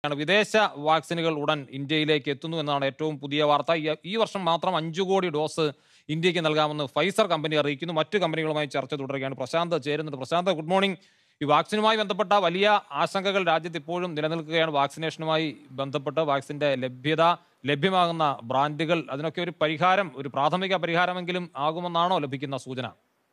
ആണ് വിദേശ വാക്സിനുകൾ ഉടൻ ഇന്ത്യയിലേക്ക് എത്തുന്നു എന്നാണ് ഏറ്റവും പുതിയ വാർത്ത ഈ- ഈ വർഷം മാത്രം അഞ്ചു കോടി ഡോസ് ഇന്ത്യക്ക് നൽകാമെന്ന് ഫൈസർ കമ്പനി അറിയിക്കുന്നു മറ്റു കമ്പനികളുമായി ചർച്ച തുടരുകയാണ് പ്രശാന്ത് ചേരുന്നത് പ്രശാന്ത് ഗുഡ് മോർണിംഗ് ഈ വാക്സിനുമായി ബന്ധപ്പെട്ട വലിയ ആശങ്കകൾ രാജ്യത്ത് ഇപ്പോഴും നിലനിൽക്കുകയാണ് വാക്സിനേഷനുമായി ബന്ധപ്പെട്ട് വാക്സിന്റെ ലഭ്യത ലഭ്യമാകുന്ന ബ്രാൻഡുകൾ അതിനൊക്കെ ഒരു പരിഹാരം ഒരു പ്രാഥമിക പരിഹാരമെങ്കിലും ആകുമെന്നാണോ ലഭിക്കുന്ന സൂചന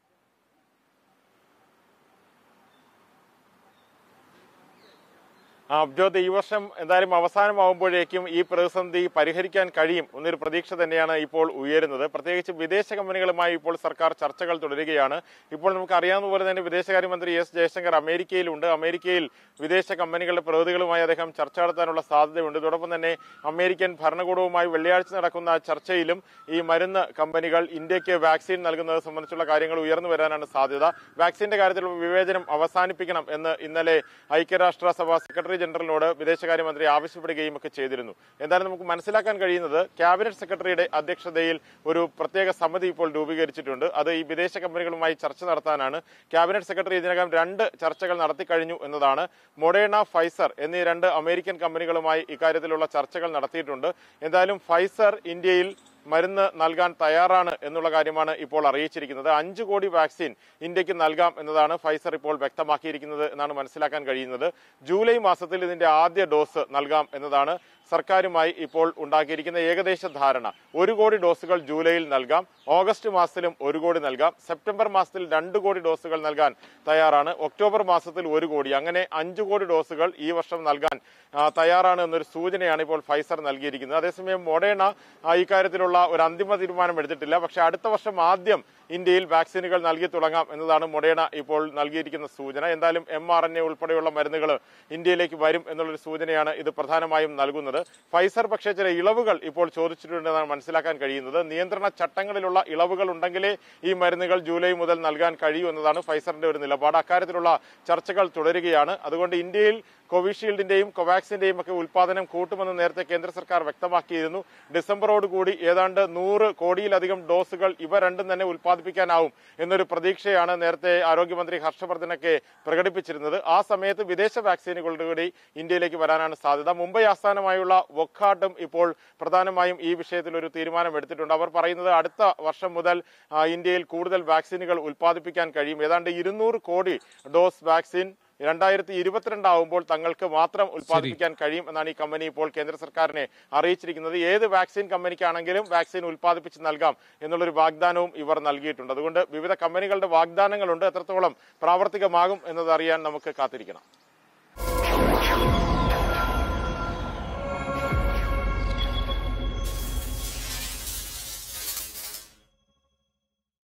ആ, അബ്ജോദ് ഈ വർഷം എന്തായാലും അവസാനമാകുമ്പോഴേക്കും ഈ പ്രതിസന്ധി പരിഹരിക്കാൻ കഴിയും എന്നൊരു പ്രതീക്ഷ തന്നെയാണ് ഇപ്പോൾ ഉയരുന്നത് പ്രത്യേകിച്ച് വിദേശ കമ്പനികളുമായി ഇപ്പോൾ സർക്കാർ ചർച്ചകൾ തുടരുകയാണ് ഇപ്പോൾ നമുക്ക് അറിയാവുന്ന പോലെ തന്നെ വിദേശകാര്യമന്ത്രി എസ് ജയശങ്കർ അമേരിക്കയിലുണ്ട് അമേരിക്കയിൽ വിദേശ കമ്പനികളുടെ പ്രതിനിധികളുമായി അദ്ദേഹം ചർച്ച നടത്താനുള്ള സാധ്യതയുണ്ട് ഇതോടൊപ്പം തന്നെ അമേരിക്കൻ ഭരണകൂടവുമായി വെള്ളിയാഴ്ച നടക്കുന്ന ചർച്ചയിലും ഈ മരുന്ന് കമ്പനികൾ ഇന്ത്യക്ക് വാക്സിൻ നൽകുന്നത് സംബന്ധിച്ചുള്ള കാര്യങ്ങൾ ഉയർന്നു വരാനാണ് സാധ്യത വാക്സിന്റെ കാര്യത്തിലുള്ള വിവേചനം അവസാനിപ്പിക്കണം എന്ന് ഇന്നലെ ഐക്യരാഷ്ട്രസഭ സെക്രട്ടറി ജനറലിനോട് വിദേശകാര്യമന്ത്രി ആവശ്യപ്പെടുകയും ഒക്കെ ചെയ്തിരുന്നു എന്തായാലും നമുക്ക് മനസ്സിലാക്കാൻ കഴിയുന്നത് ക്യാബിനറ്റ് സെക്രട്ടറിയുടെ അധ്യക്ഷതയിൽ ഒരു പ്രത്യേക സമിതി ഇപ്പോൾ രൂപീകരിച്ചിട്ടുണ്ട് അത് ഈ വിദേശ കമ്പനികളുമായി ചർച്ച നടത്താനാണ് ക്യാബിനറ്റ് സെക്രട്ടറി ഇതിനകം രണ്ട് ചർച്ചകൾ നടത്തി കഴിഞ്ഞു എന്നതാണ് മൊഡേണ ഫൈസർ എന്നീ രണ്ട് അമേരിക്കൻ കമ്പനികളുമായി ഇക്കാര്യത്തിലുള്ള ചർച്ചകൾ നടത്തിയിട്ടുണ്ട് എന്തായാലും ഫൈസർ ഇന്ത്യയിൽ മരുന്ന് നൽകാൻ തയ്യാറാണ് എന്നുള്ള കാര്യമാണ് ഇപ്പോൾ അറിയിച്ചിരിക്കുന്നത് അഞ്ചു കോടി വാക്സിൻ ഇന്ത്യക്ക് നൽകാം എന്നതാണ് ഫൈസർ ഇപ്പോൾ വ്യക്തമാക്കിയിരിക്കുന്നത് എന്നാണ് മനസ്സിലാക്കാൻ കഴിയുന്നത് ജൂലൈ മാസത്തിൽ ഇതിന്റെ ആദ്യ ഡോസ് നൽകാം എന്നതാണ് സർക്കാരുമായി ഇപ്പോൾ ഉണ്ടാക്കിയിരിക്കുന്ന ഏകദേശ ധാരണ ഒരു കോടി ഡോസുകൾ ജൂലൈയിൽ നൽകാം ഓഗസ്റ്റ് മാസത്തിലും ഒരു കോടി നൽകാം സെപ്റ്റംബർ മാസത്തിൽ രണ്ട് കോടി ഡോസുകൾ നൽകാൻ തയ്യാറാണ് ഒക്ടോബർ മാസത്തിൽ ഒരു കോടി അങ്ങനെ അഞ്ചു കോടി ഡോസുകൾ ഈ വർഷം നൽകാൻ ആ, തയ്യാറാണ് എന്നൊരു സൂചനയാണ് ഇപ്പോൾ ഫൈസർ നൽകിയിരിക്കുന്നത് അതേസമയം മൊഡേണ ആ, ഇക്കാര്യത്തിലുള്ള ഒരു അന്തിമ തീരുമാനം എടുത്തിട്ടില്ല പക്ഷെ അടുത്ത വർഷം ആദ്യം ഇന്ത്യയിൽ വാക്സിനുകൾ നൽകി തുടങ്ങാം എന്നതാണ് മൊഡേണ ഇപ്പോൾ നൽകിയിരിക്കുന്ന സൂചന എന്തായാലും എം ആർ എൻ എ ഉൾപ്പെടെയുള്ള മരുന്നുകൾ ഇന്ത്യയിലേക്ക് വരും എന്നുള്ളൊരു സൂചനയാണ് ഇത് പ്രധാനമായും നൽകുന്നത് ഫൈസർ പക്ഷേ ചില ഇളവുകൾ ഇപ്പോൾ ചോദിച്ചിട്ടുണ്ടെന്നാണ് മനസ്സിലാക്കാൻ കഴിയുന്നത് നിയന്ത്രണ ചട്ടങ്ങളിലുള്ള ഇളവുകൾ ഉണ്ടെങ്കിലേ ഈ മരുന്നുകൾ ജൂലൈ മുതൽ നൽകാൻ കഴിയൂ എന്നതാണ് ഫൈസറിന്റെ ഒരു നിലപാട് അക്കാര്യത്തിലുള്ള ചർച്ചകൾ തുടരുകയാണ് അതുകൊണ്ട് ഇന്ത്യയിൽ കോവിഷീൽഡിന്റെയും കോവാക്സിന്റെയും ഒക്കെ ഉൽപാദനം കൂട്ടുമെന്ന് നേരത്തെ കേന്ദ്ര സർക്കാർ വ്യക്തമാക്കിയിരുന്നു ഡിസംബറോട് കൂടി ഏതാണ്ട് നൂറ് കോടിയിലധികം ഡോസുകൾ ഇവ രണ്ടും തന്നെ ഉൽപ്പാദിപ്പിക്കാനാവും എന്നൊരു പ്രതീക്ഷയാണ് നേരത്തെ ആരോഗ്യമന്ത്രി ഹർഷവർദ്ധനൊക്കെ പ്രകടിപ്പിച്ചിരുന്നത് ആ സമയത്ത് വിദേശ വാക്സിനുകളുടെ കൂടി ഇന്ത്യയിലേക്ക് വരാനാണ് സാധ്യത മുംബൈ ആസ്ഥാനമായുള്ള വൊക്കാട്ടും ഇപ്പോൾ പ്രധാനമായും ഈ വിഷയത്തിൽ ഒരു തീരുമാനം എടുത്തിട്ടുണ്ട് അവർ പറയുന്നത് അടുത്ത വർഷം മുതൽ ആ, ഇന്ത്യയിൽ കൂടുതൽ വാക്സിനുകൾ ഉൽപ്പാദിപ്പിക്കാൻ കഴിയും ഏതാണ്ട് ഇരുന്നൂറ് കോടി ഡോസ് വാക്സിൻ രണ്ടായിരത്തി ഇരുപത്തിരണ്ട് ആവുമ്പോൾ തങ്ങൾക്ക് മാത്രം ഉൽപ്പാദിപ്പിക്കാൻ കഴിയും എന്നാണ് ഈ കമ്പനി ഇപ്പോൾ കേന്ദ്ര സർക്കാരിനെ അറിയിച്ചിരിക്കുന്നത് ഏത് വാക്സിൻ കമ്പനിക്കാണെങ്കിലും വാക്സിൻ ഉൽപ്പാദിപ്പിച്ച് നൽകാം എന്നുള്ളൊരു വാഗ്ദാനവും ഇവർ നൽകിയിട്ടുണ്ട് അതുകൊണ്ട് വിവിധ കമ്പനികളുടെ വാഗ്ദാനങ്ങളുണ്ട് എത്രത്തോളം പ്രാവർത്തികമാകും എന്നത് അറിയാൻ നമുക്ക് കാത്തിരിക്കണം